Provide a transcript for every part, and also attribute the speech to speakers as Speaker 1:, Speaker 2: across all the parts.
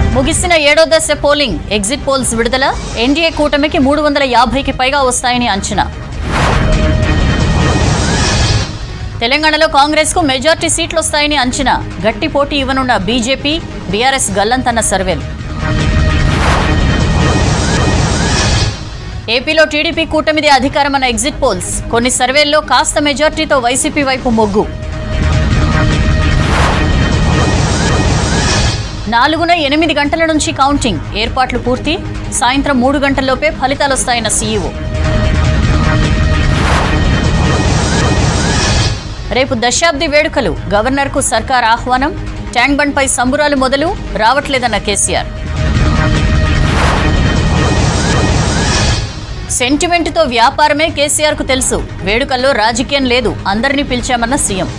Speaker 1: ముగిసిన ఏడో దశ పోలింగ్ ఎగ్జిట్ పోల్స్ విడుదల ఎన్డీఏ కూటమికి మూడు వందల యాభైకి పైగా వస్తాయని అంచనా తెలంగాణలో కాంగ్రెస్ కు మెజార్టీ సీట్లు వస్తాయని అంచనా గట్టి పోటీ ఇవ్వనున్న బీజేపీ బీఆర్ఎస్ గల్లంతన్న సర్వేలు ఏపీలో టీడీపీ కూటమిది అధికారమన్న ఎగ్జిట్ పోల్స్ కొన్ని సర్వేల్లో కాస్త మెజార్టీతో వైసీపీ వైపు మొగ్గు నాలుగున ఎనిమిది గంటల నుంచి కౌంటింగ్ ఏర్పాట్లు పూర్తి సాయంత్రం మూడు గంటల్లోపే ఫలితాలొస్తాయన్న సీఈఓ రేపు దశాబ్ది వేడుకలు గవర్నర్కు సర్కార్ ఆహ్వానం ట్యాంక్ బండ్పై సంబురాలు మొదలు రావట్లేదన్న కేసీఆర్ సెంటిమెంట్తో వ్యాపారమే కేసీఆర్కు తెలుసు వేడుకల్లో రాజకీయం లేదు అందరినీ పిలిచామన్న సీఎం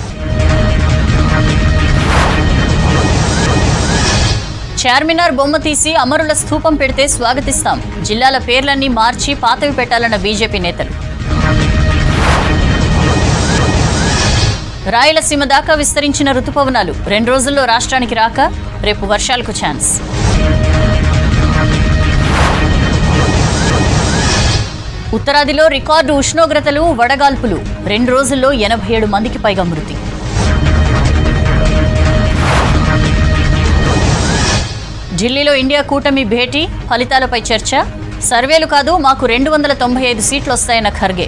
Speaker 1: చార్మినార్ బొమ్మ తీసి అమరుల స్థూపం పెడితే స్వాగతిస్తాం జిల్లాల పేర్లన్నీ మార్చి పాతవి పెట్టాలన్న బీజేపీ నేతలు రాయలసీమ దాకా విస్తరించిన రుతుపవనాలు రెండు రోజుల్లో రాష్ట్రానికి రాక రేపు వర్షాలకు ఛాన్స్ ఉత్తరాదిలో రికార్డు ఉష్ణోగ్రతలు వడగాల్పులు రెండు రోజుల్లో ఎనభై ఏడు మందికి పైగా మృతి ఢిల్లీలో ఇండియా కూటమి భేటీ ఫలితాలపై చర్చ సర్వేలు కాదు మాకు రెండు వందల తొంభై ఐదు సీట్లు వస్తాయన్న ఖర్గే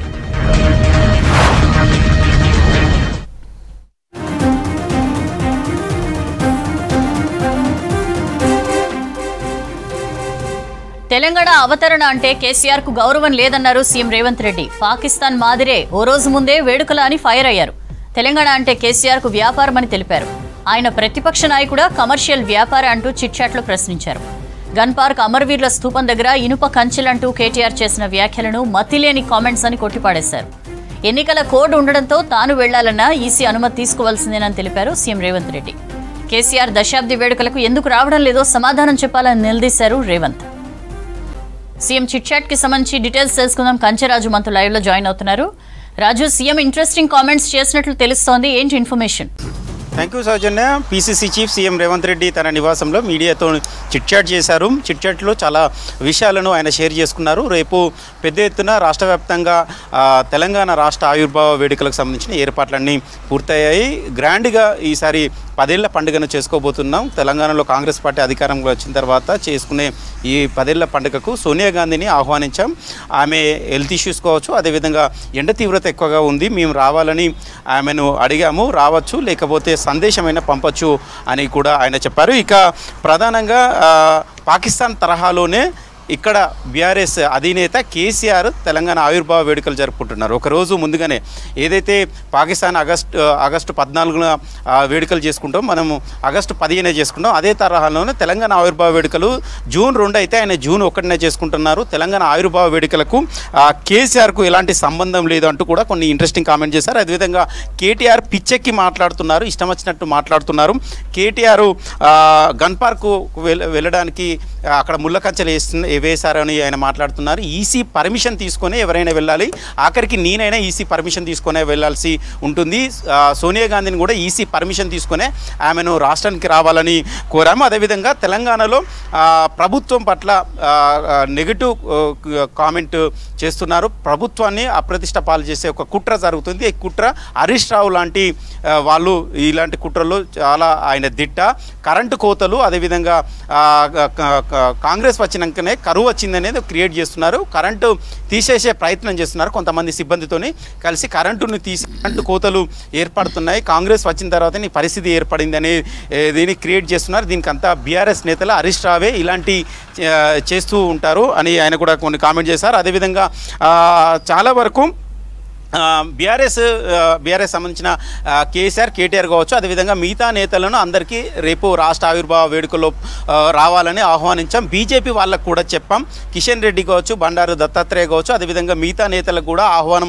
Speaker 1: తెలంగాణ అవతరణ అంటే కేసీఆర్ కు గౌరవం లేదన్నారు సీఎం రేవంత్ రెడ్డి పాకిస్తాన్ మాదిరే ఓ రోజు ముందే వేడుకల అని ఫైర్ అయ్యారు తెలంగాణ అంటే కేసీఆర్ కు వ్యాపారం అని తెలిపారు ఆయన ప్రతిపక్ష నాయకుడా కమర్షియల్ వ్యాపార అంటూ చిట్చాట్లో ప్రశ్నించారు గన్ పార్క్ అమరవీరుల స్థూపం దగ్గర ఇనుప కంచెలంటూ కేటీఆర్ చేసిన వ్యాఖ్యలను మతిలేని కామెంట్స్ అని కొట్టిపాడేశారు ఎన్నికల కోడ్ ఉండడంతో తాను వెళ్లాలన్నా ఈసీ అనుమతి తీసుకోవాల్సిందేనని తెలిపారు సీఎం రేవంత్ రెడ్డి కేసీఆర్ దశాబ్ది వేడుకలకు ఎందుకు రావడం లేదో సమాధానం చెప్పాలని నిలదీశారు రేవంత్ సీఎం చిట్ చాట్ కి సంబంధించి డీటెయిల్స్ తెలుసుకుందాం కంచెరాజు మనతో లైవ్ లో జాయిన్ అవుతున్నారు రాజు సీఎం ఇంట్రెస్టింగ్ కామెంట్స్ చేసినట్లు తెలుస్తోంది ఏంటి information
Speaker 2: thank you Soujanya PCC chief CM Revanth Reddy తన నివాసంలో మీడియాతో చిట్చాట్ చేశారు చిట్చాట్లో చాలా విషయాలను ఆయన షేర్ చేసుకున్నారు రేపు పెద్ద ఎత్తున రాష్ట్ర వ్యాప్తంగా ఆ, తెలంగాణ రాష్ట్ర ఆవిర్భావ వేడుకలకు సంబంధించిన ఏర్పాట్లన్నీ పూర్తయ్యాయి గ్రాండ్గా ఈసారి పదేళ్ల పండుగను చేసుకోబోతున్నాం తెలంగాణలో కాంగ్రెస్ పార్టీ అధికారంలో వచ్చిన తర్వాత చేసుకునే ఈ పదేళ్ల పండుగకు సోనియా గాంధీని ఆహ్వానించాం ఆమె హెల్త్ ఇష్యూస్ కావచ్చు అదేవిధంగా ఎండ తీవ్రత ఎక్కువగా ఉంది మేము రావాలని ఆమెను అడిగాము రావచ్చు లేకపోతే సందేశమైనా పంపొచ్చు అని కూడా ఆయన చెప్పారు ఇక ప్రధానంగా ఆ, పాకిస్తాన్ తరహాలోనే ఇక్కడ బీఆర్ఎస్ అధినేత కేసీఆర్ తెలంగాణ ఆవిర్భావ వేడుకలు జరుపుకుంటున్నారు ఒక రోజు ముందుగానే ఏదైతే పాకిస్తాన్ ఆగస్టు ఆగస్టు పద్నాలుగున ఆ, వేడుకలు చేసుకుంటాం మనము ఆగస్టు పదిహేనే చేసుకుంటాం అదే తరహాలోనే తెలంగాణ ఆవిర్భావ వేడుకలు జూన్ రెండు అయితే ఆయన జూన్ ఒకటినే చేసుకుంటున్నారు తెలంగాణ ఆవిర్భావ వేడుకలకు ఆ, కేసీఆర్కు ఎలాంటి సంబంధం లేదు అంటూ కూడా కొన్ని ఇంట్రెస్టింగ్ కామెంట్ చేశారు అదేవిధంగా కేటీఆర్ పిచ్చెక్కి మాట్లాడుతున్నారు ఇష్టం వచ్చినట్టు మాట్లాడుతున్నారు కేటీఆర్ గన్ పార్కు వెళ్- వెళ్ళడానికి ఆ, అక్కడ ముళ్ళ కంచెలు వేస్తున్న వేశారని ఆయన మాట్లాడుతున్నారు ఈసీ పర్మిషన్ తీసుకొని ఎవరైనా వెళ్ళాలి ఆఖరికి నేనైనా ఈసీ పర్మిషన్ తీసుకొనే వెళ్ళాల్సి ఉంటుంది ఆ, సోనియా గాంధీని కూడా ఈసీ పర్మిషన్ తీసుకొనే ఆమెను రాష్ట్రానికి రావాలని కోరాము అదేవిధంగా తెలంగాణలో ఆ, ప్రభుత్వం పట్ల నెగిటివ్ కామెంట్ చేస్తున్నారు ప్రభుత్వాన్ని అప్రతిష్ట పాలు చేసే ఒక కుట్ర జరుగుతుంది ఈ కుట్ర హరీష్ రావు లాంటి ఆ, వాళ్ళు ఇలాంటి కుట్రలో చాలా ఆయన దిట్ట కరెంటు కోతలు అదేవిధంగా ఆ, క- క- కాంగ్రెస్ వచ్చినాకనే కరువు వచ్చిందనేది క్రియేట్ చేస్తున్నారు కరెంటు తీసేసే ప్రయత్నం చేస్తున్నారు కొంతమంది సిబ్బందితోని కలిసి కరెంటును తీసి కరెంటు కోతలు ఏర్పడుతున్నాయి కాంగ్రెస్ వచ్చిన తర్వాత ఈ పరిస్థితి ఏర్పడింది అనే ఏ, దీన్ని క్రియేట్ చేస్తున్నారు దీనికి అంతా బీఆర్ఎస్ నేతలు హరీష్ రావే ఇలాంటి ఆ, చేస్తూ ఉంటారు అని ఆయన కూడా కొన్ని కామెంట్ చేశారు అదేవిధంగా ఆ, చాలా వరకు బీఆర్ఎస్ బీఆర్ఎస్ సంబంధించిన ఆ, కేసీఆర్ కేటీఆర్ కావచ్చు అదేవిధంగా మిగతా నేతలను అందరికీ రేపు రాష్ట్ర ఆవిర్భావ వేడుకలో ఆ, రావాలని ఆహ్వానించాం బీజేపీ వాళ్ళకు కూడా చెప్పాం కిషన్ రెడ్డి కావచ్చు బండారు దత్తాత్రేయ కావచ్చు అదేవిధంగా మిగతా నేతలకు కూడా ఆహ్వానం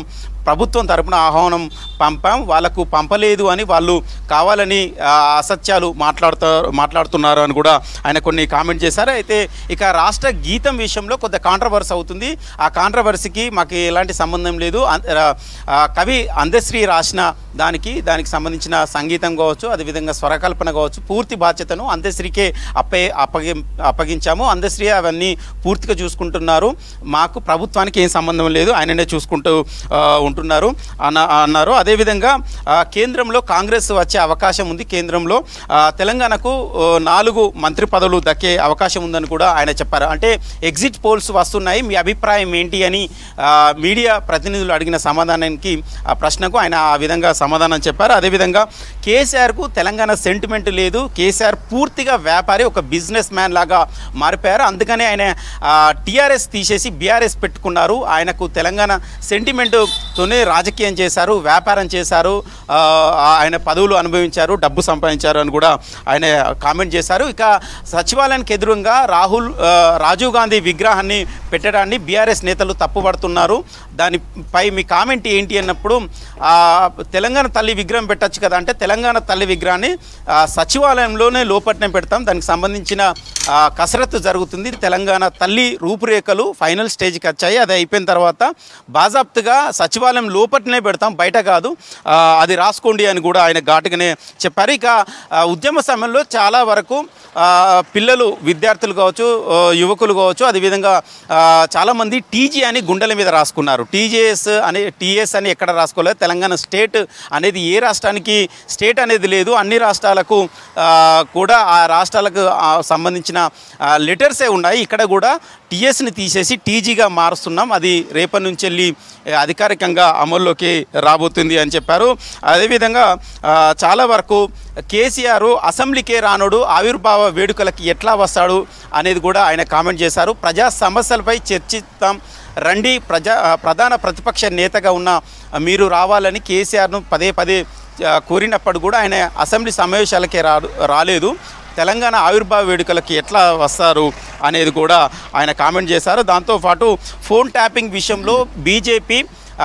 Speaker 2: ప్రభుత్వం తరపున ఆహ్వానం పంపాం వాళ్ళకు పంపలేదు అని వాళ్ళు కావాలని ఆ, అసత్యాలు మాట్లాడుతారు మాట్లాడుతున్నారు అని కూడా ఆయన కొన్ని కామెంట్ చేశారు అయితే ఇక రాష్ట్ర గీతం విషయంలో కొంత కాంట్రవర్సీ అవుతుంది ఆ కాంట్రవర్సీకి మాకు ఎలాంటి సంబంధం లేదు అన్- ఆ, ఆ, కవి అందశ్రీ రాసిన దానికి దానికి సంబంధించిన సంగీతం కావచ్చు అదేవిధంగా స్వరకల్పన కావచ్చు పూర్తి బాధ్యతను అందశ్రీకే అప్పే అప్పగి అప్పగించాము అందశ్రీ అవన్నీ పూర్తిగా చూసుకుంటున్నారు మాకు ప్రభుత్వానికి ఏం సంబంధం లేదు ఆయననే చూసుకుంటూ ఆ, ఉంటున్నారు అన్న అన్నారు అదేవిధంగా ఆ, కేంద్రంలో కాంగ్రెస్ వచ్చే అవకాశం ఉంది కేంద్రంలో ఆ, తెలంగాణకు ఆ, నాలుగు మంత్రి పదవులు దక్కే అవకాశం ఉందని కూడా ఆయన చెప్పారు అంటే ఎగ్జిట్ పోల్స్ వస్తున్నాయి మీ అభిప్రాయం ఏంటి అని ఆ, మీడియా ప్రతినిధులు అడిగిన సమాధానానికి ఆ ప్రశ్నకు ఆయన ఆ విధంగా సమాధానం చెప్పారు అదేవిధంగా కేసీఆర్కు తెలంగాణ సెంటిమెంట్ లేదు కేసీఆర్ పూర్తిగా వ్యాపారి ఒక బిజినెస్ మ్యాన్ లాగా మారిపోయారు అందుకనే ఆయన టీఆర్ఎస్ తీసేసి బీఆర్ఎస్ పెట్టుకున్నారు ఆయనకు తెలంగాణ సెంటిమెంట్తోనే రాజకీయం చేశారు వ్యాపారం చేశారు ఆ, ఆయన పదవులు అనుభవించారు డబ్బు సంపాదించారు అని కూడా ఆయన కామెంట్ చేశారు ఇక సచివాలయానికి ఎదురుగా రాహుల్ ఆ, రాజీవ్ గాంధీ విగ్రహాన్ని పెట్టడాన్ని బీఆర్ఎస్ నేతలు తప్పుపడుతున్నారు దానిపై మీ కామెంట్ ఏంటి అన్నప్పుడు ఆ, తెలంగాణ తల్లి విగ్రహం పెట్టచ్చు కదా అంటే తెలంగాణ తల్లి విగ్రహాన్ని ఆ, సచివాలయంలోనే లోపట్నే పెడతాం దానికి సంబంధించిన ఆ, కసరత్తు జరుగుతుంది తెలంగాణ తల్లి రూపురేఖలు ఫైనల్ స్టేజ్కి వచ్చాయి అది అయిపోయిన తర్వాత బాజాప్తుగా సచివాలయం లోపట్నే పెడతాం బయట కాదు ఆ, అది రాసుకోండి అని కూడా ఆయన ఘాటుగానే చెప్పారు ఇక ఆ, ఉద్యమ సమయంలో చాలా వరకు ఆ, పిల్లలు విద్యార్థులు కావచ్చు ఆ, యువకులు కావచ్చు అదేవిధంగా ఆ, చాలామంది టీజీ అని గుండెల మీద రాసుకున్నారు టీజేఎస్ అని టీఎస్ అని ఎక్కడ రాసుకోలేదు తెలంగాణ స్టేట్ అనేది ఏ రాష్ట్రానికి స్టేట్ అనేది లేదు అన్ని రాష్ట్రాలకు ఆ, కూడా ఆ రాష్ట్రాలకు ఆ, సంబంధించిన ఆ, లెటర్సే ఉన్నాయి ఇక్కడ కూడా టీఎస్ని తీసేసి టీజీగా మారుస్తున్నాం అది రేపటి నుంచి వెళ్ళి ఆ, అధికారికంగా అమల్లోకి రాబోతుంది అని చెప్పారు అదేవిధంగా ఆ, చాలా వరకు కేసీఆర్ అసెంబ్లీకే రానుడు ఆవిర్భావ వేడుకలకి ఎట్లా వస్తాడు అనేది కూడా ఆయన కామెంట్ చేశారు ప్రజా సమస్యలపై చర్చిస్తాం రండి ప్రజా ఆ, ప్రధాన ప్రతిపక్ష నేతగా ఉన్న మీరు రావాలని కేసీఆర్ను పదే పదే ఆ, కోరినప్పుడు కూడా ఆయన అసెంబ్లీ సమావేశాలకే రా రాలేదు తెలంగాణ ఆవిర్భావ వేడుకలకి ఎట్లా వస్తారు అనేది కూడా ఆయన కామెంట్ చేశారు దాంతోపాటు ఫోన్ ట్యాపింగ్ విషయంలో బీజేపీ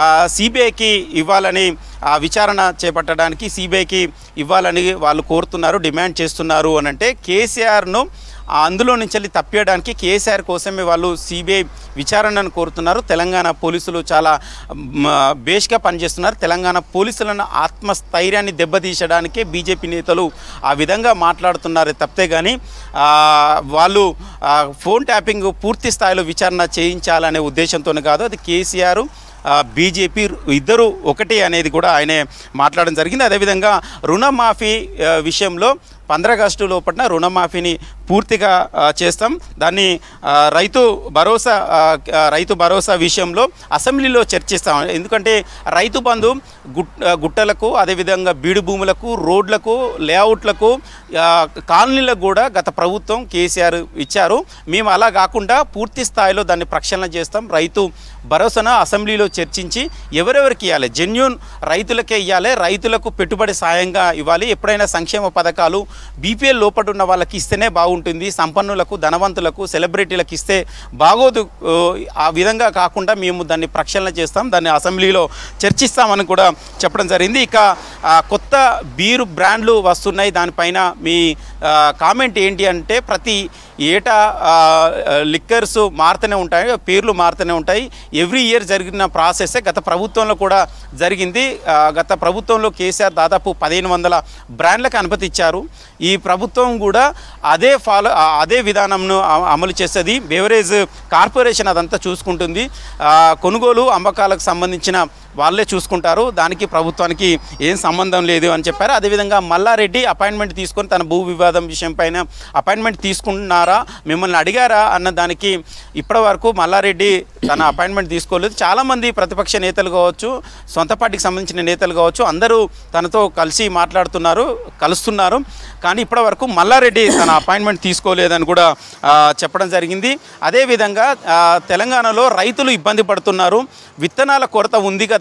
Speaker 2: సిబిఐకి ఇవ్వాలని ఆ విచారణ చేపట్టడానికి సిబిఐకి ఇవ్వాలని వాళ్ళు కోరుతున్నారు డిమాండ్ చేస్తున్నారు అని అంటే కేసీఆర్ను ఆ అందులో నుంచి వెళ్ళి తప్పేయడానికి కేసీఆర్ కోసమే వాళ్ళు సిబిఐ విచారణను కోరుతున్నారు తెలంగాణ పోలీసులు చాలా మ, బేష్గా పనిచేస్తున్నారు తెలంగాణ పోలీసులను ఆత్మస్థైర్యాన్ని దెబ్బతీసడానికే బీజేపీ నేతలు ఆ విధంగా మాట్లాడుతున్నారు తప్పితే కానీ ఆ, వాళ్ళు ఆ, ఫోన్ ట్యాపింగ్ పూర్తి స్థాయిలో విచారణ చేయించాలనే ఉద్దేశంతోనే కాదు అది కేసీఆర్ ఆ, బీజేపీ ఇద్దరు ఒకటి అనేది కూడా ఆయనే మాట్లాడడం జరిగింది అదేవిధంగా రుణమాఫీ ఆ, విషయంలో పంద్రాగస్టు లోపల రుణమాఫీని పూర్తిగా ఆ, చేస్తాం దాన్ని ఆ, రైతు భరోసా ఆ, ఆ, రైతు భరోసా విషయంలో అసెంబ్లీలో చర్చిస్తాం ఎందుకంటే రైతు బంధు గుట్ ఆ, గుట్టలకు అదేవిధంగా బీడు భూములకు రోడ్లకు లేఅవుట్లకు ఆ, కాలనీలకు కూడా గత ప్రభుత్వం కేసీఆర్ ఇచ్చారు మేము అలా కాకుండా పూర్తి స్థాయిలో దాన్ని ప్రక్షాళన చేస్తాం రైతు భరోసాను అసెంబ్లీలో చర్చించి ఎవరెవరికి ఇవ్వాలి జెన్యున్ రైతులకే ఇవ్వాలి రైతులకు పెట్టుబడి సాయంగా ఇవ్వాలి ఎప్పుడైనా సంక్షేమ పథకాలు బీపీఎల్ లోపల ఉన్న వాళ్ళకి ఇస్తేనే బాగుంటుంది సంపన్నులకు ధనవంతులకు సెలబ్రిటీలకు ఇస్తే బాగోదు ఓ, ఆ విధంగా కాకుండా మేము దాన్ని ప్రక్షాళన చేస్తాం దాన్ని అసెంబ్లీలో చర్చిస్తామని కూడా చెప్పడం జరిగింది ఇక ఆ, కొత్త బీరు బ్రాండ్లు వస్తున్నాయి దానిపైన మీ ఆ, కామెంట్ ఏంటి అంటే ప్రతి ఏటా ఆ, లిక్కర్స్ మారుతూనే ఉంటాయి పేర్లు మారుతూనే ఉంటాయి ఎవ్రీ ఇయర్ జరిగిన ప్రాసెస్ గత ప్రభుత్వంలో కూడా జరిగింది ఆ, గత ప్రభుత్వంలో కేసీఆర్ దాదాపు పదిహేను వందల బ్రాండ్లకు అనుమతి ఇచ్చారు ఈ ప్రభుత్వం కూడా అదే ఫాలో ఆ, అదే విధానంను అ- అమలు చేస్తుంది బెవరేజ్ కార్పొరేషన్ అదంతా చూసుకుంటుంది ఆ, కొనుగోలు అమ్మకాలకు సంబంధించిన వాళ్ళే చూసుకుంటారు దానికి ప్రభుత్వానికి ఏం సంబంధం లేదు అని చెప్పారు అదేవిధంగా మల్లారెడ్డి అపాయింట్మెంట్ తీసుకొని తన భూ వివాదం విషయం పైన అపాయింట్మెంట్ తీసుకుంటున్నారా మిమ్మల్ని అడిగారా అన్న దానికి ఇప్పటి వరకు మల్లారెడ్డి తన అపాయింట్మెంట్ తీసుకోలేదు చాలామంది ప్రతిపక్ష నేతలు కావచ్చు సొంత పార్టీకి సంబంధించిన నేతలు కావచ్చు అందరూ తనతో కలిసి మాట్లాడుతున్నారు కలుస్తున్నారు కానీ ఇప్పటి వరకు మల్లారెడ్డి తన అపాయింట్మెంట్ తీసుకోలేదని కూడా ఆ, చెప్పడం జరిగింది అదేవిధంగా ఆ, తెలంగాణలో రైతులు ఇబ్బంది పడుతున్నారు విత్తనాల కొరత ఉంది కదా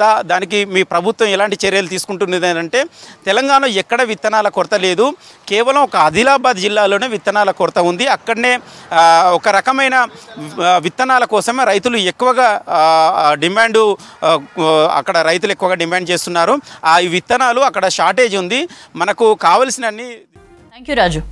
Speaker 2: ఎలా దానికి మీ ప్రభుత్వం ఎలాంటి చర్యలు తీసుకుంటున్నది అని అంటే తెలంగాణ ఎక్కడ విత్తనాల కొరత లేదు కేవలం ఒక ఆదిలాబాద్ జిల్లాలోనే విత్తనాల కొరత ఉంది అక్కడనే ఆ, ఒక రకమైన ఆ, విత్తనాల కోసమే రైతులు ఎక్కువగా ఆ, ఆ, డిమాండు ఆ, అక్కడ రైతులు ఎక్కువగా డిమాండ్ చేస్తున్నారు ఆ ఈ విత్తనాలు అక్కడ షార్టేజ్ ఉంది మనకు కావలసిన అన్ని
Speaker 1: థ్యాంక్ యూ రాజు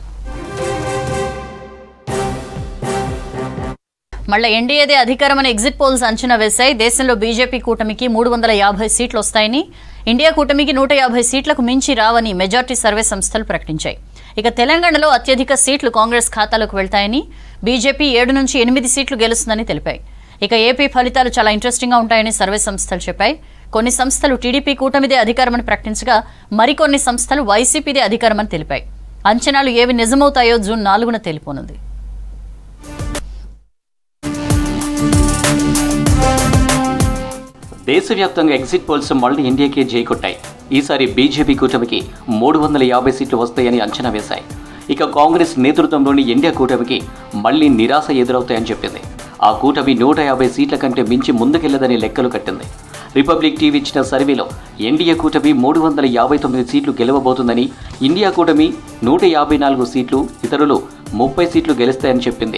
Speaker 1: మళ్ళీ ఎన్డీఏదే అధికారమని ఎగ్జిట్ పోల్స్ అంచనా వేశాయి దేశంలో బీజేపీ కూటమికి మూడు వందల యాభై సీట్లు వస్తాయని ఇండియా కూటమికి నూట యాభై సీట్లకు మించి రావని మెజార్టీ సర్వే సంస్థలు ప్రకటించాయి ఇక తెలంగాణలో అత్యధిక సీట్లు కాంగ్రెస్ ఖాతాలోకి వెళ్తాయని బీజేపీ ఏడు నుంచి ఎనిమిది సీట్లు గెలుస్తుందని తెలిపాయి ఇక ఏపీ ఫలితాలు చాలా ఇంట్రెస్టింగ్గా ఉంటాయని సర్వే సంస్థలు చెప్పాయి కొన్ని సంస్థలు టీడీపీ కూటమిదే అధికారమని ప్రకటించగా మరికొన్ని సంస్థలు వైసీపీదే అధికారమని తెలిపాయి అంచనాలు ఏవి నిజమవుతాయో జూన్ నాలుగున తెలిపోనుంది
Speaker 3: దేశవ్యాప్తంగా ఎగ్జిట్ పోల్స్ మళ్లీ ఇండియాకే జై కొట్టాయి ఈసారి బీజేపీ కూటమికి మూడు వందల యాభై సీట్లు వస్తాయని అంచనా వేశాయి ఇక కాంగ్రెస్ నేతృత్వంలోని ఇండియా కూటమికి మళ్లీ నిరాశ ఎదురవుతాయని చెప్పింది ఆ కూటమి నూట యాభై సీట్ల కంటే మించి ముందుకెళ్లదని లెక్కలు కట్టింది రిపబ్లిక్ టీవీ ఇచ్చిన సర్వేలో ఎన్డీఏ కూటమి మూడు వందల యాభై తొమ్మిది సీట్లు గెలవబోతుందని ఇండియా కూటమి నూట యాభై నాలుగు సీట్లు ఇతరులు ముప్పై సీట్లు గెలుస్తాయని చెప్పింది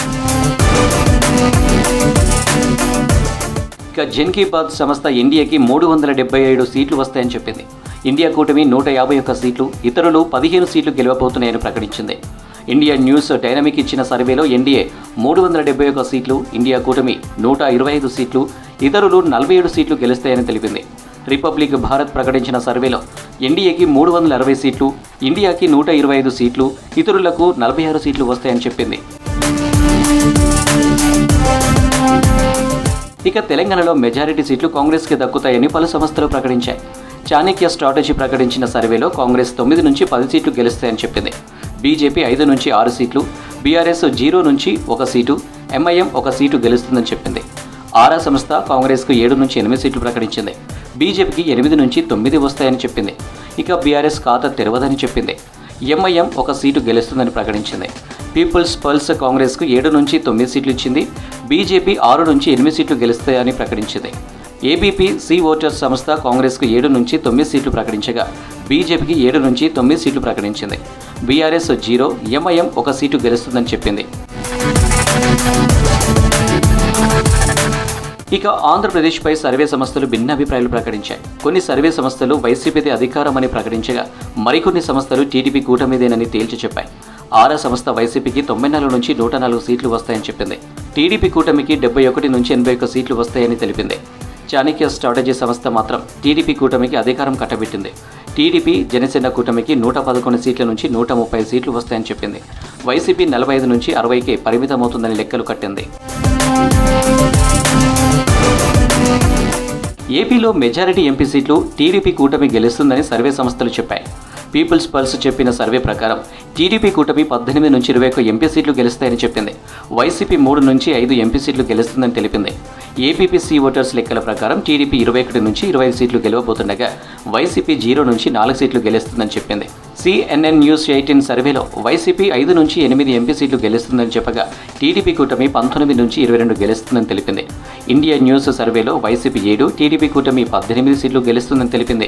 Speaker 3: ఇక జన్ కీ బాత్ సంస్థ ఇండియాకి మూడు వందల డెబ్బై ఏడు సీట్లు వస్తాయని చెప్పింది ఇండియా కూటమి నూట యాభై ఒక్క సీట్లు ఇతరులు పదిహేను సీట్లు గెలవబోతున్నాయని ప్రకటించింది ఇండియా న్యూస్ డైనమిక్ ఇచ్చిన సర్వేలో ఎన్డీఏ మూడు వందల డెబ్బై ఒక్క సీట్లు ఇండియా కూటమి నూట ఇరవై ఐదు సీట్లు ఇతరులు నలభై ఏడు సీట్లు గెలుస్తాయని తెలిపింది రిపబ్లిక్ భారత్ ప్రకటించిన సర్వేలో ఎన్డీఏకి మూడు వందల అరవై సీట్లు ఇండియాకి నూట ఇరవై ఐదు సీట్లు ఇతరులకు నలభై ఆరు సీట్లు వస్తాయని చెప్పింది ఇక తెలంగాణలో మెజారిటీ సీట్లు కాంగ్రెస్కి దక్కుతాయని పలు సంస్థలు ప్రకటించాయి చాణక్య స్ట్రాటజీ ప్రకటించిన సర్వేలో కాంగ్రెస్ తొమ్మిది నుంచి పది సీట్లు గెలుస్తాయని చెప్పింది బీజేపీ ఐదు నుంచి ఆరు సీట్లు బీఆర్ఎస్ జీరో నుంచి ఒక సీటు ఎంఐఎం ఒక సీటు గెలుస్తుందని చెప్పింది ఆరా సంస్థ కాంగ్రెస్కు ఏడు నుంచి ఎనిమిది సీట్లు ప్రకటించింది బీజేపీకి ఎనిమిది నుంచి తొమ్మిది వస్తాయని చెప్పింది ఇక బీఆర్ఎస్ ఖాతా తెరవదని చెప్పింది ఎంఐఎం ఒక సీటు గెలుస్తుందని ప్రకటించింది పీపుల్స్ పల్స్ కాంగ్రెస్కు ఏడు నుంచి తొమ్మిది సీట్లు ఇచ్చింది బీజేపీ ఆరు నుంచి ఎనిమిది సీట్లు గెలుస్తాయని ప్రకటించింది ఏబీపీ సి ఓటర్స్ సంస్థ కాంగ్రెస్కు ఏడు నుంచి తొమ్మిది సీట్లు ప్రకటించగా బీజేపీకి ఏడు నుంచి తొమ్మిది సీట్లు ప్రకటించింది బీఆర్ఎస్ జీరో ఎంఐఎం ఒక సీటు గెలుస్తుందని చెప్పింది ఇక ఆంధ్రప్రదేశ్పై సర్వే సంస్థలు భిన్నాభిప్రాయాలు ప్రకటించాయి కొన్ని సర్వే సంస్థలు వైసీపీదే అధికారమని ప్రకటించగా మరికొన్ని సంస్థలు టీడీపీ కూటమిదేనని తేల్చి చెప్పాయి ఆరా సంస్థ వైసీపీకి తొంభై నాలుగు నుంచి నూట నాలుగు సీట్లు వస్తాయని చెప్పింది టీడీపీ కూటమికి డెబ్బై ఒకటి నుంచి ఎనభై ఒక్క సీట్లు వస్తాయని తెలిపింది చాణక్య స్ట్రాటజీ సంస్థ మాత్రం టీడీపీ కూటమికి అధికారం కట్టబెట్టింది టీడీపీ జనసేన కూటమికి నూట పదకొండు సీట్ల నుంచి నూట ముప్పై సీట్లు వస్తాయని చెప్పింది వైసీపీ నలభై ఐదు నుంచి అరవైకి పరిమితమవుతుందని లెక్కలు కట్టింది ఏపీలో మెజారిటీ ఎంపీ సీట్లు టీడీపీ కూటమి గెలుస్తుందని సర్వే సంస్థలు చెప్పాయి పీపుల్స్ పల్స్ చెప్పిన సర్వే ప్రకారం టీడీపీ కూటమి పద్దెనిమిది నుంచి ఇరవై ఒక్క ఎంపీ సీట్లు గెలుస్తాయని చెప్పింది వైసీపీ మూడు నుంచి ఐదు ఎంపీ సీట్లు గెలుస్తుందని తెలిపింది ఏపీపీసీ ఓటర్స్ లెక్కల ప్రకారం టీడీపీ ఇరవై ఒకటి నుంచి ఇరవై ఐదు సీట్లు గెలవబోతుండగా వైసీపీ జీరో నుంచి నాలుగు సీట్లు గెలుస్తుందని చెప్పింది సిఎన్ఎన్ న్యూస్ ఎయిటీన్ సర్వేలో వైసీపీ ఐదు నుంచి ఎనిమిది ఎంపీ సీట్లు గెలుస్తుందని చెప్పగా టీడీపీ కూటమి పంతొమ్మిది నుంచి ఇరవై రెండు గెలుస్తుందని తెలిపింది ఇండియా న్యూస్ సర్వేలో వైసీపీ ఏడు టీడీపీ కూటమి పద్దెనిమిది సీట్లు గెలుస్తుందని తెలిపింది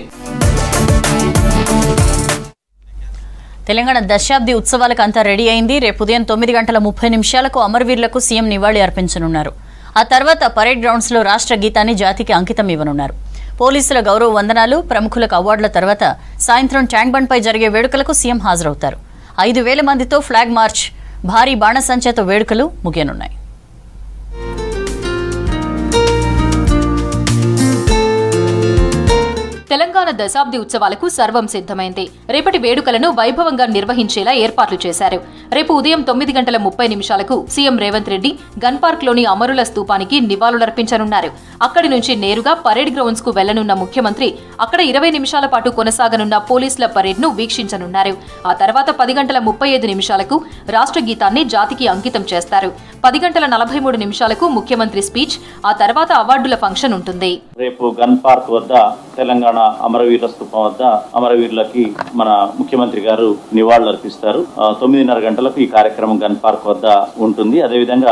Speaker 1: తెలంగాణ దశాబ్ది ఉత్సవాలకు అంతా రెడీ అయింది రేపు ఉదయం తొమ్మిది గంటల ముప్పై నిమిషాలకు అమరవీరులకు సీఎం నివాళి అర్పించనున్నారు ఆ తర్వాత పరేడ్ గ్రౌండ్స్లో రాష్ట్ర గీతాన్ని జాతికి అంకితం ఇవ్వనున్నారు పోలీసుల గౌరవ వందనాలు ప్రముఖులకు అవార్డుల తర్వాత సాయంత్రం ట్యాంక్ బండ్పై జరిగే వేడుకలకు సీఎం హాజరవుతారు ఐదు వేల మందితో ఫ్లాగ్ మార్చ్ భారీ బాణసంచాతో వేడుకలు ముగియనున్నాయి
Speaker 4: తెలంగాణ దశాబ్ది ఉత్సవాలకు సర్వం సిద్ధమైంది రేపటి వేడుకలను వైభవంగా నిర్వహించేలా ఏర్పాట్లు చేశారు రేపు ఉదయం తొమ్మిది గంటల ముప్పై నిమిషాలకు CM Revanth Reddy gun park లోని అమరుల స్తూపానికి నివాళులర్పించనున్నారు అక్కడి నుంచి నేరుగా పరేడ్ గ్రౌండ్స్ కు వెళ్లనున్న ముఖ్యమంత్రి అక్కడ ఇరవై నిమిషాల పాటు కొనసాగనున్న పోలీసుల పరేడ్ ను వీక్షించనున్నారు ఆ తర్వాత పది గంటల ముప్పై ఐదు నిమిషాలకు రాష్ట్ర గీతాన్ని జాతికి అంకితం చేస్తారు పది గంటల నలభై మూడు నిమిషాలకు ముఖ్యమంత్రి స్పీచ్ ఆ తర్వాత అవార్డుల ఫంక్షన్ ఉంటుంది
Speaker 5: రేపు గన్ పార్క్ వద్ద తెలంగాణ అమరవీరుల స్థూపం వద్ద అమరవీరులకి మన ముఖ్యమంత్రి గారు నివాళులు అర్పిస్తారు ఆ, తొమ్మిదిన్నర గంటలకు ఈ కార్యక్రమం గన్ పార్క్ వద్ద ఉంటుంది అదేవిధంగా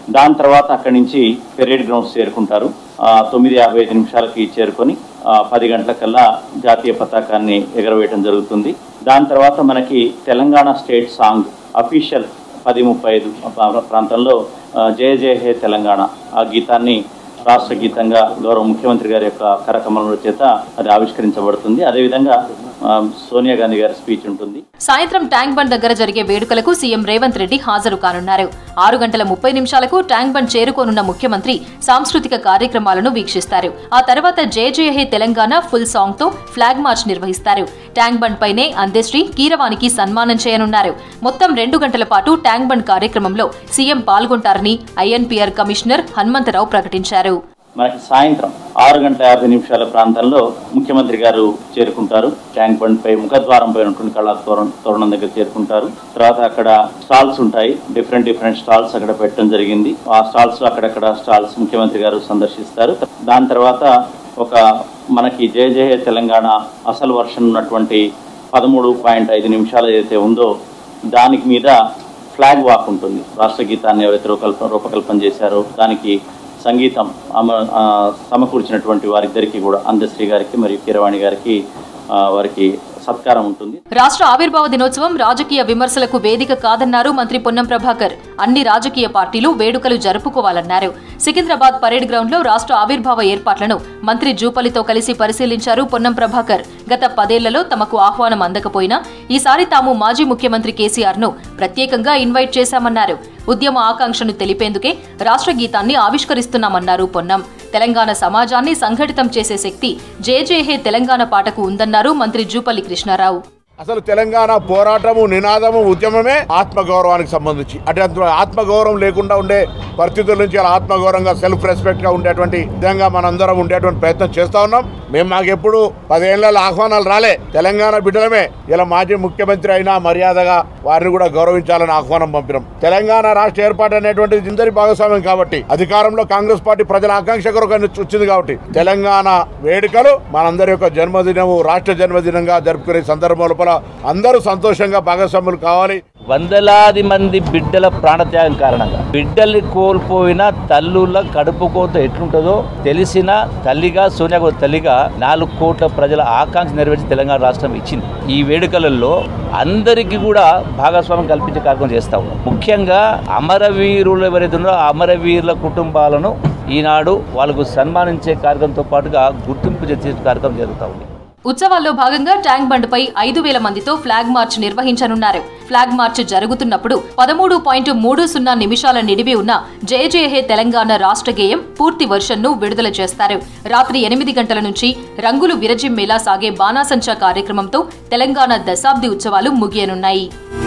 Speaker 5: దాని తర్వాత అక్కడి నుంచి పెరేడ్ గ్రౌండ్స్ చేరుకుంటారు ఆ, తొమ్మిది యాభై ఐదు నిమిషాలకి చేరుకొని ఆ, పది గంటలకల్లా జాతీయ పతాకాన్ని ఎగరవేయడం జరుగుతుంది దాని తర్వాత మనకి తెలంగాణ స్టేట్ సాంగ్ అఫీషియల్ పది ముప్పై ఐదు ప్రా- ప్రాంతంలో ఆ, జయ జయ హే తెలంగాణ ఆ గీతాన్ని రాష్ట్ర గీతంగా గౌరవ ముఖ్యమంత్రి గారి యొక్క కరకమల చేత అది ఆవిష్కరించబడుతుంది అదేవిధంగా ఆ, సోనియా గాంధీ గారి స్పీచ్ ఉంటుంది
Speaker 4: సాయంత్రం ట్యాంక్ బండ్ దగ్గర జరిగే వేడుకలకు సీఎం రేవంత్ రెడ్డి హాజరు కానున్నారు ఆరు గంటల ముప్పై నిమిషాలకు ట్యాంక్ బండ్ చేరుకోనున్న ముఖ్యమంత్రి సాంస్కృతిక కార్యక్రమాలను వీక్షిస్తారు ఆ తర్వాత జయ జయ హే తెలంగాణ ఫుల్ సాంగ్ తో ఫ్లాగ్ మార్చ్ నిర్వహిస్తారు ట్యాంక్ బండ్ పైనే అందశ్రీ కీరవానికి సన్మానం చేయనున్నారు మొత్తం రెండు గంటల పాటు ట్యాంక్ బండ్ కార్యక్రమంలో సీఎం పాల్గొంటారని ఐఎన్పిఆర్ కమిషనర్ హనుమంతరావు ప్రకటించారు
Speaker 5: మనకి సాయంత్రం ఆరు గంటల యాభై నిమిషాల ప్రాంతంలో ముఖ్యమంత్రి గారు చేరుకుంటారు ట్యాంక్ బండ్ పై ముఖద్వారం పై ఉన్నటువంటి కళా తోరణం తోరణం దగ్గర చేరుకుంటారు తర్వాత అక్కడ స్టాల్స్ ఉంటాయి డిఫరెంట్ డిఫరెంట్ స్టాల్స్ అక్కడ పెట్టడం జరిగింది ఆ స్టాల్స్ లో అక్కడక్కడ స్టాల్స్ ముఖ్యమంత్రి గారు సందర్శిస్తారు దాని తర్వాత ఒక మనకి జయ జయ తెలంగాణ అసలు వర్షన్ ఉన్నటువంటి పదమూడు పాయింట్ ఐదు నిమిషాలు ఏదైతే ఉందో దానికి మీద ఫ్లాగ్ వాక్ ఉంటుంది రాష్ట్ర గీతాన్ని ఎవరైతే రూపకల్పన రూపకల్పన చేశారో దానికి సంగీతం అమ ఆ, సమకూర్చినటువంటి వారిద్దరికి కూడా అందశ్రీ గారికి మరియు కీరవాణి గారికి ఆ, వారికి సత్కారం ఉంటుంది
Speaker 4: రాష్ట్ర ఆవిర్భావ దినోత్సవం రాజకీయ విమర్శలకు వేదిక కాదన్నారు మంత్రి పొన్నం ప్రభాకర్ అన్ని రాజకీయ పార్టీలు వేడుకలు జరుపుకోవాలన్నారు సికింద్రాబాద్ పరేడ్ గ్రౌండ్ లో రాష్ట్ర ఆవిర్భావ ఏర్పాట్లను మంత్రి జూపల్లితో కలిసి పరిశీలించారు పొన్నం ప్రభాకర్ గత పదేళ్లలో తమకు ఆహ్వానం అందకపోయినా ఈసారి తాము మాజీ ముఖ్యమంత్రి కేసీఆర్ ను ప్రత్యేకంగా ఇన్వైట్ చేశామన్నారు ఉద్యమ ఆకాంక్షను తెలిపేందుకే రాష్ట్ర గీతాన్ని ఆవిష్కరిస్తున్నామన్నారు పొన్నం తెలంగాణ సమాజాన్ని సంఘటితం చేసే శక్తి జేజేహే తెలంగాణ పాటకు ఉందన్నారు మంత్రి జూపల్లి కృష్ణారావు
Speaker 6: అసలు తెలంగాణ పోరాటము నినాదము ఉద్యమమే ఆత్మగౌరవానికి సంబంధించి అంటే అంత ఆత్మగౌరవం లేకుండా ఉండే పరిస్థితుల నుంచి అలా ఆత్మగౌరవంగా సెల్ఫ్ రెస్పెక్ట్ గా ఉండేటువంటి విధంగా మనందరం ఉండేటువంటి ప్రయత్నం చేస్తా ఉన్నాం మేము మాకు ఎప్పుడు పదేళ్ల ఆహ్వానాలు రాలే తెలంగాణ బిడ్డలమే ఇలా మాజీ ముఖ్యమంత్రి అయినా మర్యాదగా వారిని కూడా గౌరవించాలని ఆహ్వానం పంపినాం తెలంగాణ రాష్ట్ర ఏర్పాటు అనేటువంటిది ఇందరి భాగస్వామ్యం కాబట్టి అధికారంలో కాంగ్రెస్ పార్టీ ప్రజల ఆకాంక్ష కొరకు వచ్చింది కాబట్టి తెలంగాణ వేడుకలు మనందరి యొక్క జన్మదినము రాష్ట్ర జన్మదినంగా జరుపుకునే సందర్భం లోపల అందరూ సంతోషంగా భాగస్వాములు కావాలి
Speaker 7: వందలాది మంది బిడ్డల ప్రాణత్యాగం కారణంగా బిడ్డల్ని కోల్పోయిన తల్లుల కడుపు కోత ఎట్లుంటుందో తెలిసిన తల్లిగా సోనియా గాంధీ తల్లిగా నాలుగు కోట్ల ప్రజల ఆకాంక్ష నెరవేర్చి తెలంగాణ రాష్ట్రం ఇచ్చింది ఈ వేడుకలలో అందరికీ కూడా భాగస్వామ్యం కల్పించే కార్యక్రమం చేస్తా ఉన్నాం ముఖ్యంగా అమరవీరులు ఎవరైతే ఉన్నారో ఆ అమరవీరుల కుటుంబాలను ఈనాడు వాళ్ళకు సన్మానించే కార్యక్రమంతో పాటుగా గుర్తింపు చేసే కార్యక్రమం జరుగుతూ ఉంది
Speaker 4: ఉత్సవాల్లో భాగంగా ట్యాంక్ బండ్పై ఐదు వేల మందితో ఫ్లాగ్ మార్చ్ నిర్వహించనున్నారు ఫ్లాగ్ మార్చ్ జరుగుతున్నప్పుడు పదమూడు పాయింట్ మూడు సున్నా నిమిషాల నిడివి ఉన్న జయ జయ హే తెలంగాణ రాష్ట్ర గేయం పూర్తి వర్షన్ను విడుదల చేస్తారు రాత్రి ఎనిమిది గంటల నుంచి రంగులు విరజిమ్మేలా సాగే బాణాసంచా కార్యక్రమంతో తెలంగాణ దశాబ్ది ఉత్సవాలు ముగియనున్నాయి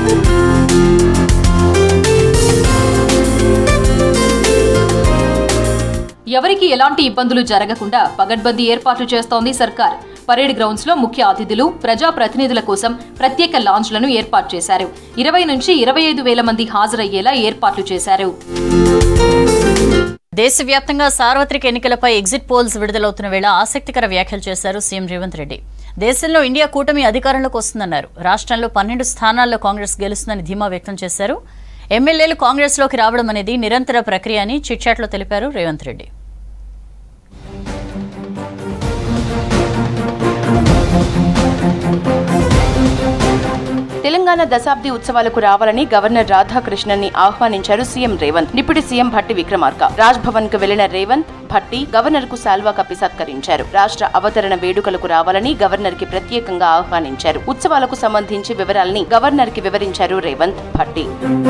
Speaker 4: ఎవరికి ఎలాంటి ఇబ్బందులు జరగకుండా పగడ్బందీ ఏర్పాట్లు చేస్తోంది సర్కార్ పరేడ్ గ్రౌండ్స్ లో ముఖ్య అతిథులు ప్రజా ప్రతినిధుల కోసం ప్రత్యేక లాంజ్లను ఏర్పాటు చేశారు ఇరవై నుంచి ఇరవై ఐదు వేల మంది హాజరయ్యేలా ఏర్పాట్లు చేశారు
Speaker 1: దేశవ్యాప్తంగా సార్వత్రిక ఎన్నికలపై ఎగ్జిట్ పోల్స్ విడుదలవుతున్న వేళ ఆసక్తికర వ్యాఖ్యలు చేశారు సీఎం రేవంత్ రెడ్డి దేశంలో ఇండియా కూటమి అధికారంలోకి వస్తుందన్నారు రాష్ట్రంలో పన్నెండు స్థానాల్లో కాంగ్రెస్ గెలుస్తుందని ధీమా వ్యక్తం చేశారు ఎమ్మెల్యేలు కాంగ్రెస్లోకి రావడం అనేది నిరంతర ప్రక్రియ అని చిట్చాట్లో తెలిపారు రేవంత్ రెడ్డి
Speaker 8: తెలంగాణ దశాబ్ది ఉత్సవాలకు రావాలని గవర్నర్ రాధాకృష్ణన్ ని ఆహ్వానించారు CM Revanth deputy CM Bhatti Vikramarka Raj Bhavan కు వెళ్లిన రేవంత్ భట్టి గవర్నర్ కు సాల్వా కప్పి సత్కరించారు రాష్ట్ర అవతరణ వేడుకలకు రావాలని గవర్నర్ కి ప్రత్యేకంగా ఆహ్వానించారు ఉత్సవాలకు సంబంధించి వివరాల్ని గవర్నర్ కి వివరించారు రేవంత్ భట్టి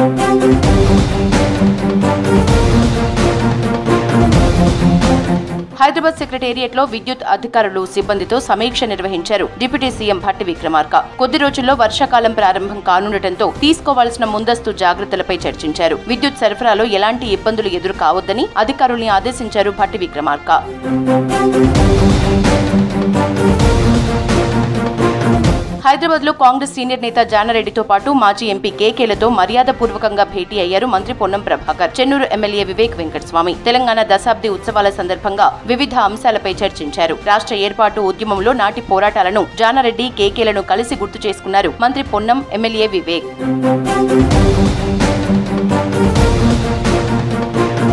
Speaker 8: హైదరాబాద్ సెక్రటేరియట్ లో విద్యుత్ అధికారులు సిబ్బందితో సమీక్ష నిర్వహించారు డిప్యూటీ సీఎం భట్టి విక్రమార్క కొద్ది రోజుల్లో వర్షాకాలం ప్రారంభం కానుండటంతో తీసుకోవాల్సిన ముందస్తు జాగ్రత్తలపై చర్చించారు విద్యుత్ సరఫరాలో ఎలాంటి ఇబ్బందులు ఎదురు కావద్దని అధికారుల్ని ఆదేశించారు భట్టి విక్రమార్క హైదరాబాద్ లో కాంగ్రెస్ సీనియర్ నేత జానారెడ్డితో పాటు మాజీ ఎంపీ కేకేలతో మర్యాదపూర్వకంగా భేటీ అయ్యారు మంత్రి పొన్నం ప్రభాకర్ చెన్నూరు ఎమ్మెల్యే వివేక్ వెంకటస్వామి తెలంగాణ దశాబ్ది ఉత్సవాల సందర్భంగా వివిధ అంశాలపై చర్చించారు రాష్ట్ర ఏర్పాటు ఉద్యమంలో నాటి పోరాటాలను జానారెడ్డి కేకేలను కలిసి గుర్తు చేసుకున్నారు మంత్రి పొన్నం ఎమ్మెల్యే వివేక్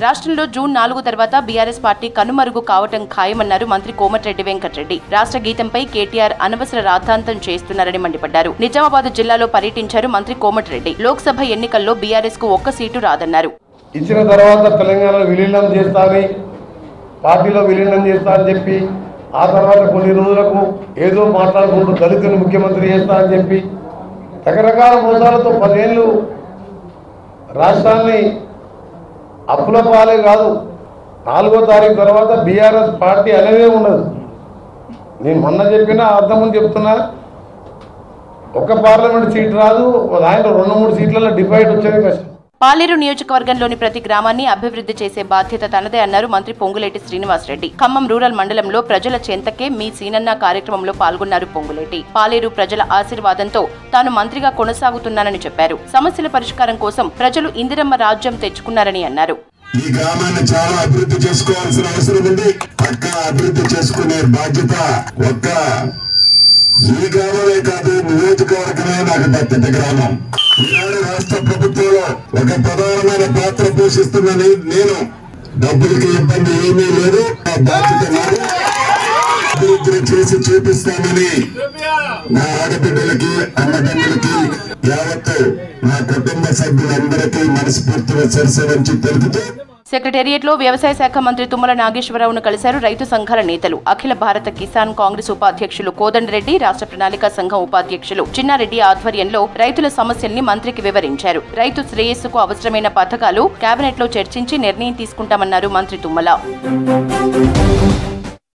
Speaker 8: రాష్ట్రంలో జూన్ నాలుగు తర్వాత బీఆర్ఎస్ పార్టీ కనుమరుగు కావటం ఖాయమన్నారు మంత్రి కోమటిరెడ్డి వెంకటరెడ్డి రాష్ట్ర గీతంపై కేటీఆర్ అనవసర రాద్ధాంతం చేస్తున్నారని మండిపడ్డారు నిజామాబాద్ జిల్లాలో పర్యటించారు మంత్రి కోమటిరెడ్డి లోక్సభ ఎన్నికల్లో బీఆర్ఎస్ కు ఒక్క సీటు రాదన్నారు
Speaker 9: ఇచ్చిన తర్వాత తెలంగాణలో విలీనం చేస్తా అని పార్టీలో విలీనం చేస్తా అని చెప్పి ఆ తర్వాత కొన్ని రోజులకు ఏదో మాట్లాడుకుంటూ దళితుని ముఖ్యమంత్రి చేస్తా అని చెప్పి రకరకాల మోసాలతో పదేళ్ళు రాష్ట్రాన్ని అప్పుల పాలే కాదు నాలుగో తారీఖు తర్వాత బీఆర్ఎస్ పార్టీ అనేదే ఉండదు నేను మొన్న చెప్పినా అర్థం ముందు చెప్తున్నా ఒక పార్లమెంట్ సీట్ రాదు దాంట్లో రెండు మూడు సీట్లలో డిఫైట్ వచ్చేది కష్టం
Speaker 8: పాలేరు నియోజకవర్గంలోని ప్రతి గ్రామాన్ని అభివృద్ధి చేసే బాధ్యత తనదే అన్నారు మంత్రి పొంగులేటి శ్రీనివాసరెడ్డి ఖమ్మం రూరల్ మండలంలో ప్రజల చెంతకే మీ సీనన్న కార్యక్రమంలో పాల్గొన్నారు పొంగులేటి పాలేరు ప్రజల ఆశీర్వాదంతో తాను మంత్రిగా కొనసాగుతున్నానని చెప్పారు సమస్యల పరిష్కారం కోసం ప్రజలు ఇందిరమ్మ రాజ్యం తెచ్చుకున్నారని అన్నారు
Speaker 10: ఈ గ్రామాన్ని చాలా అభివృద్ధి చేసుకోవాల్సిన అవసరం ఉంది పక్క అభివృద్ధి చేసుకునే బాధ్యత ఒక్క ఈ గ్రామమే కాదు నియోజకవర్గమే నాకు దత్తత గ్రామం ఈనాడు రాష్ట్ర ప్రభుత్వంలో ఒక ప్రధానమైన పాత్ర పోషిస్తున్నని నేను డబ్బులకి ఇబ్బంది ఏమీ లేదు ఆ బాధ్యత నాది అభివృద్ధిని చేసి చూపిస్తామని నా ఆడబిడ్డలకి అన్నదమ్ములకి యావత్తు నా కుటుంబ సభ్యులందరికీ మనస్ఫూర్తిగా సరస వంచి తెలుపుతూ
Speaker 8: సెక్రటేరియట్లో వ్యవసాయ శాఖ మంత్రి తుమ్మల నాగేశ్వరరావును కలిశారు రైతు సంఘాల నేతలు అఖిల భారత కిసాన్ కాంగ్రెస్ ఉపాధ్యక్షులు కోదండరెడ్డి రాష్ట్ర ప్రణాళిక సంఘం ఉపాధ్యక్షులు చిన్నారెడ్డి ఆధ్వర్యంలో రైతుల సమస్యల్ని మంత్రికి వివరించారు రైతు శ్రేయస్సుకు అవసరమైన పథకాలు కేబినెట్లో చర్చించి నిర్ణయం తీసుకుంటామన్నారు మంత్రి తుమ్మల